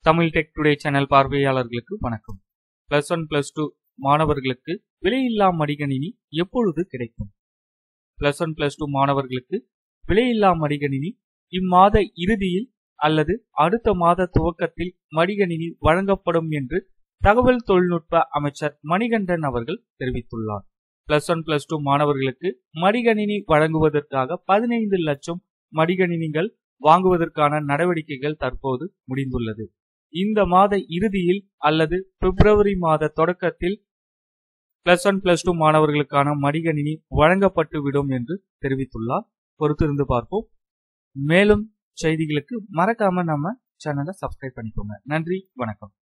Tamil tech today channel பார்வையாளர்களுக்கு வணக்கம் plus one plus two மாணவர்களுக்கு விலையில்லா மடிகணினி எப்பொழுது கிடைக்கும் பிளஸ் ஒன் பிளஸ் டூ மாணவர்களுக்கு விலையில்லா மடிகணினி இம்மாத இறுதியில் அல்லது அடுத்த மாத துவக்கத்தில் மடிகணினி வழங்கப்படும் என்று தகவல் தொழில்நுட்ப அமைச்சர் மணிகண்டன் அவர்கள் தெரிவித்துள்ளார் பிளஸ் ஒன் பிளஸ் டூ மாணவர்களுக்கு மடிகணினி வழங்குவதற்காக பதினைந்து லட்சம் மடிகணினிகள் வாங்குவதற்கான நடவடிக்கைகள் தற்போது முடிந்துள்ளது இந்த மாத இறுதியில் அல்லது பிப்ரவரி மாத தொடக்கத்தில் பிளஸ் ஒன் பிளஸ் டூ மாணவர்களுக்கான மடிகணினி வழங்கப்பட்டுவிடும் என்று தெரிவித்துள்ளார் பொறுத்திருந்து பார்ப்போம் மேலும் செய்திகளுக்கு மறக்காம நம்ம சேனலை சப்ஸ்கிரைப் பண்ணிக்கோங்க நன்றி வணக்கம்